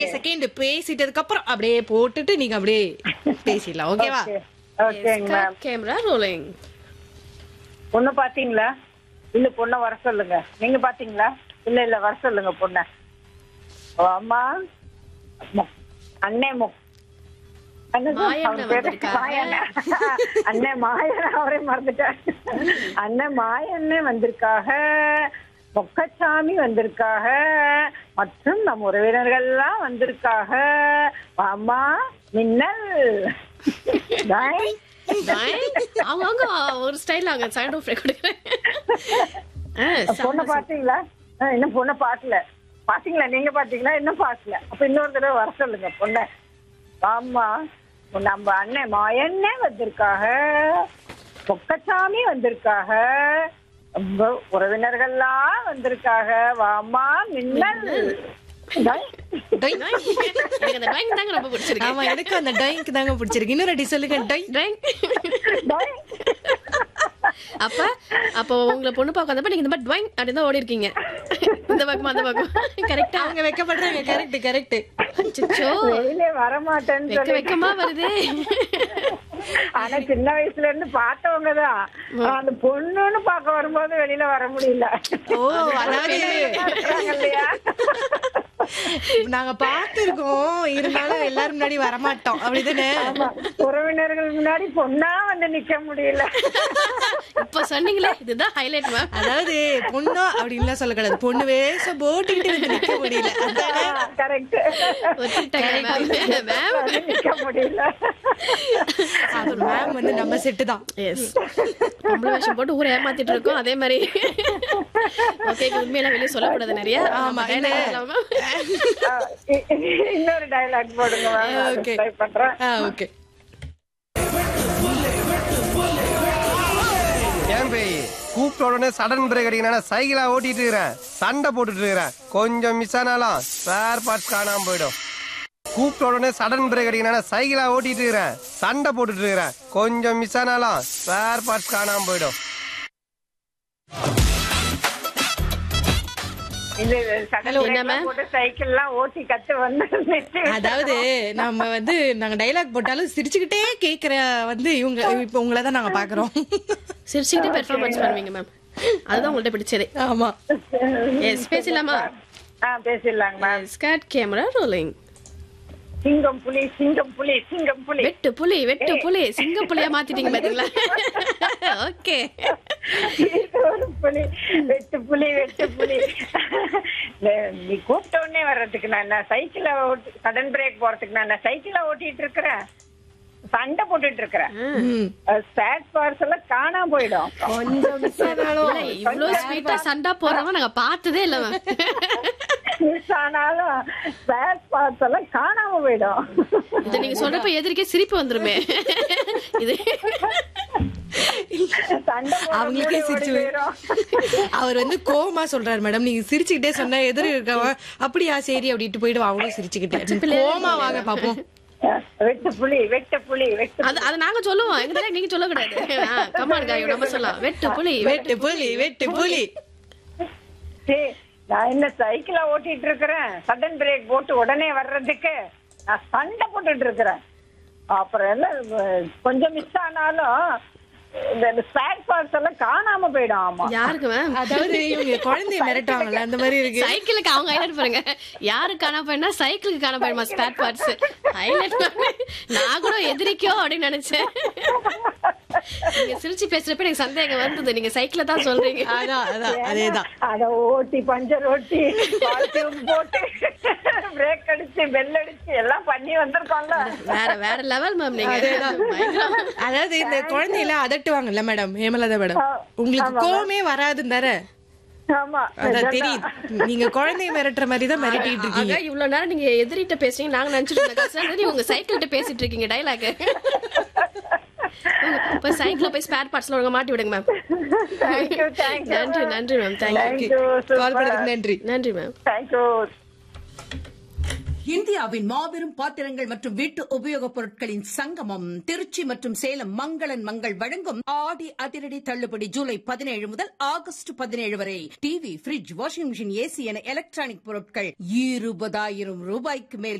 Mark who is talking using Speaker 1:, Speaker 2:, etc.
Speaker 1: Second பேசிட்டதுக்கு அப்புறம் அப்படியே போட்டுட்டு நீங்க அப்படியே பேசிடலாம் ஓகேவா
Speaker 2: ஓகேங்க மேம்
Speaker 3: கேமரா ரோலிங்
Speaker 2: பொண்ணு பாத்தீங்களா இல்ல பொண்ணை வர சொல்லுங்க நீங்க பாத்தீங்களா இல்ல இல்ல வர சொல்லுங்க பொண்ண அம்மா மு- அண்ணே மு என்னது?
Speaker 3: மாயண்ணன்
Speaker 2: அவர் பேரு
Speaker 3: வந்திருக்காங்க.
Speaker 2: மாயண்ணன். அண்ணே மாயன் அவரே மறந்துட்டேன் அண்ணன் மாயண்ணே வந்திருக்காக மொக்கச்சாமி வந்திருக்காக மற்றும் நம் உறவினர்கள்லாம் வந்திருக்காக அம்மா மின்னல் பாய்.
Speaker 3: அவங்க அவங்க ஒரு ஸ்டைல் அவங்க சைடு ஆஃப் கொடுக்குறேன் ஆ,
Speaker 2: பொண்ணை பாத்தீங்களா ஆ, இன்னும் பொண்ணை பாக்கல பாத்தீங்களா நீங்க பாத்தீங்களா இன்னும் பாக்கல அப்ப இன்னொரு தடவை வர சொல்லுங்க பொண்ணை ஆமா நம்ம அண்ணன் மாயண்ணே வந்திருக்காக பொக்கச்சாமி வந்திருக்காக ரொம்ப உறவினர்கள்லாம் வந்திருக்காக வாமா மின்னல் டை.
Speaker 1: டொய்.
Speaker 3: எனக்கு அந்த டைம் தாங்க ரொம்ப பிடிச்சிருக்கு
Speaker 1: ஆமா எனக்கு அந்த டைங்க்கு தாங்க பிடிச்சிருக்கு இன்னொரு அடி சொல்லுங்க டொய்
Speaker 3: டைம்
Speaker 2: டை.
Speaker 3: அப்ப அப்போ உங்களை பொண்ணு பார்க்க வந்தப்ப நீங்க இந்த மாதிரி ட்வைங் அப்படின்னு தான் ஓடி இருக்கீங்க இந்த பக்கமா அந்த பக்கம் கரெக்டா
Speaker 1: அவங்க வெக்கப்படுறாங்க கரெக்ட் கரெக்ட்
Speaker 3: அச்சோ
Speaker 2: வெளியிலே வரமாட்டேன்னு
Speaker 3: வெக்க
Speaker 2: சொல்லி
Speaker 3: வெக்கமா வருது
Speaker 2: ஆனா சின்ன வயசுல இருந்து பார்த்தவங்கதான் அந்த பொண்ணுன்னு பார்க்க வரும்போது வெளியில வர முடியல
Speaker 1: ஓ அதாவது
Speaker 2: இருக்காங்க இல்லையா
Speaker 1: நாங்க பார்த்திருக்கோம் இருந்தாலும் எல்லாரும் முன்னாடி வரமாட்டோம் அப்படிதானே
Speaker 2: ஆமா உறவினர்கள் முன்னாடி பொண்ணா வந்து நிக்க முடியல
Speaker 3: இப்ப சொன்னீங்களே இதுதான் ஹைலைட் மேம்
Speaker 1: அதாவது பொண்ணா அப்படின்லாம் சொல்லக்கூடாது பொண்ணு வேஷம் போட்டுக்கிட்டு வந்து நிக்க முடியல அதானே
Speaker 2: கரெக்ட்
Speaker 3: மேம்
Speaker 2: வந்து நிக்க முடியல
Speaker 1: அது மேம் வந்து நம்ம செட்டு தான்
Speaker 3: எஸ் பொம்பளை வேஷம் போட்டு ஊரை ஏமாத்திட்டு இருக்கோம் அதே மாதிரி ஓகே உண்மையெல்லாம் வெளியே சொல்லக்கூடாது நிறைய
Speaker 1: ஆமா,
Speaker 3: dialogue
Speaker 1: இல்ல.
Speaker 3: இல்லாம.
Speaker 2: ஆ, இ- இ- இன்னொரு டயலாக் போடுங்க
Speaker 1: Okay.
Speaker 2: ட்ரை பண்றேன்
Speaker 1: ஆ ஓகே
Speaker 4: ஏன் பேய் கூப்பிட்ட உடனே சடன் பிரேக் அடிக்கணும் சைக்கிளா ஓட்டிட்டு இருக்கிறேன் சண்டை போட்டுட்டு இருக்கிறேன் கொஞ்சம் மிஸ் ஆனாலும் ஸ்பேர் பார்ட்ஸ் காணாம போயிடும் கூப்பிட்ட உடனே சடன் பிரேக் அடிக்கணும் சைக்கிளா ஓட்டிட்டு இருக்கிறேன் சண்டை போட்டுட்டு இருக்கிறேன் கொஞ்சம் மிஸ் ஆனாலும் ஸ்பேர் பார்ட்ஸ் காணாம போயிடும்
Speaker 2: இல்ல இல்ல சடல்
Speaker 3: என்ன
Speaker 2: பிரேக்லாம்
Speaker 3: ma'am?
Speaker 2: போட்டு சைக்கிள் எல்லாம் ஓட்டி கத்து வந்து நிறுத்தி
Speaker 1: அதாவது நம்ம வந்து நாங்க டைலாக் போட்டாலும் சிரிச்சுக்கிட்டே கேக்குற வந்து இவங்க இப்ப உங்களை தான் நாங்க பாக்குறோம்
Speaker 3: சிரிச்சுக்கிட்டே பெர்ஃபார்மன்ஸ் பண்ணுவீங்க மேம் அதுதான் உங்கள்ட்ட பிடிச்சதே
Speaker 1: ஆமா
Speaker 3: எஸ் பேசலாமா
Speaker 2: ஆ பேசிடலாங்க மேம்
Speaker 3: ஸ்காட் கேமரா ரோலிங்
Speaker 2: சிங்கம் புலி சிங்கம் புலி சிங்கம் புலி
Speaker 3: வெட்டு புலி வெட்டு புலி சிங்க புலியா மாத்திட்டீங்க பாத்தீங்களா ஓகே
Speaker 2: ஒரு புலி வெட்டு புலி வெட்டு புலி இல்ல, நீ கூப்பிட்ட உடனே வர்றதுக்கு நான் என்ன சைக்கிள ஓட்டி சடன் பிரேக் போறதுக்கு நான் என்ன சைக்கிள ஓட்டிட்டு இருக்கிறேன் சண்டை போட்டுட்டு இருக்கிறேன்
Speaker 1: ம்.
Speaker 2: ஸ்பேட் பார்ட்ஸ் எல்லாம் காணாம போயிடும்
Speaker 1: கொஞ்சம் மிஸ் ஆனாலும்
Speaker 3: இவ்வளவு ஸ்வீட்டா சண்டா போறவங்க நாங்க பார்த்ததே இல்ல மேம்
Speaker 2: மிஸ் ஆனாலும் ஸ்பேட் பார்ட்ஸ் எல்லாம் காணாம போயிடும்
Speaker 3: இத நீங்க சொல்றப்ப எதிர்க்கே சிரிப்பு வந்துருமே இது
Speaker 2: சண்டை போடும்போது
Speaker 1: அவங்களுக்கே
Speaker 2: ஓடி
Speaker 1: சிரிச்சு
Speaker 2: போயிரும்.
Speaker 1: அவர் வந்து கோவமா சொல்றாரு மேடம் நீங்க சிரிச்சுக்கிட்டே சொன்னா எதிர இருக்கவன் அப்படியா சரி அப்படின்ட்டு போயிடுவா அவங்களும் சிரிச்சுக்கிட்டே கோவமா வாங்க பாப்போம்
Speaker 2: வெட்டு புலி வெட்டு புலி வெட்டு
Speaker 3: அது அது நாங்க சொல்லுவோம் எங்க நீங்க சொல்லக்கூடாது கமான் காயோ நம்ம சொல்லலாம் வெட்டு புலி
Speaker 1: வெட்டு புலி வெட்டு புலி
Speaker 2: சரி, நான் என்ன சைக்கிள ஓட்டிட்டு இருக்கிறேன் சடன் பிரேக் போட்டு உடனே வர்றதுக்கு நான் சண்டை போட்டுட்டு இருக்கிறேன் அப்புறம் என்ன அஹ், கொஞ்சம் மிஸ் ஆனாலும் இந்த ஸ்பேர் பார்ட்ஸ் எல்லாம் காணாம போயிடும் ஆமா
Speaker 3: யாருக்கு மேம்
Speaker 1: அதாவது இவங்க குழந்தைய மிரட்டுவாங்கல்ல அந்த மாதிரி இருக்கு
Speaker 3: சைக்கிளுக்கு அவங்க ஹைலைட் பாருங்க யாரு காண போயினா சைக்கிளுக்கு காண போயிடுமா ஸ்பேர் பார்ட்ஸ் ஹைலைட் நான் கூட எதிரிக்கோ அப்படின்னு நினைச்சேன் நீங்க சிரிச்சு பேசுறப்ப எனக்கு சந்தேகம் வந்தது நீங்க சைக்கிள தான் சொல்றீங்க
Speaker 1: அதான் அதான் அதேதான்
Speaker 2: அத ஓட்டி பஞ்சர் ஓட்டி பால்டியூப் போட்டு பிரேக் அடிச்சு பெல் அடிச்சு எல்லாம் பண்ணி வந்திருக்கோம்ல
Speaker 3: வேற வேற லெவல் மேம் நீங்க பயங்கரம்.
Speaker 1: அதாவது இந்த குழந்தையில அதட்டுவாங்கல்ல மேடம் ஹேமலதா மேடம் உங்களுக்கு கோவமே வராதுன்னு தானே
Speaker 2: ஆமா
Speaker 1: அதான் தெரியுது நீங்க குழந்தைய மிரட்டுற மாதிரி தான் மிரட்டிட்டு இருக்கீங்க
Speaker 3: ஆக இவ்வளவு நேரம் நீங்க எதிரிட்ட பேசுறீங்க நாங்க நினைச்சிட்டு இருந்தோம் கடைசியா தெரியும் உங்க சைக்கிள்கிட்ட பேசிட்டு இருக்கீங்க டைலாக் போய் சைக்கிள்ல போய் ஸ்பேர் பார்ட்ஸ்ல ஒழுங்கா மாட்டி விடுங்க மேம்
Speaker 2: தேங்க்யூ தேங்க்யூ
Speaker 3: நன்றி நன்றி மேம் தேங்க்யூ
Speaker 2: தேங்க்யூ
Speaker 1: கால் பண்ணதுக்கு நன்றி
Speaker 3: நன்றி மேம்
Speaker 2: தேங்க்யூ
Speaker 5: இந்தியாவின் மாபெரும் பாத்திரங்கள் மற்றும் வீட்டு உபயோகப் பொருட்களின் சங்கமம் திருச்சி மற்றும் சேலம் மங்களன் மங்கள் வழங்கும் ஆடி அதிரடி தள்ளுபடி ஜூலை பதினேழு முதல் ஆகஸ்ட் பதினேழு வரை TV fridge washing machine AC என எலக்ட்ரானிக் பொருட்கள் இருபதாயிரம் ரூபாய்க்கு மேல்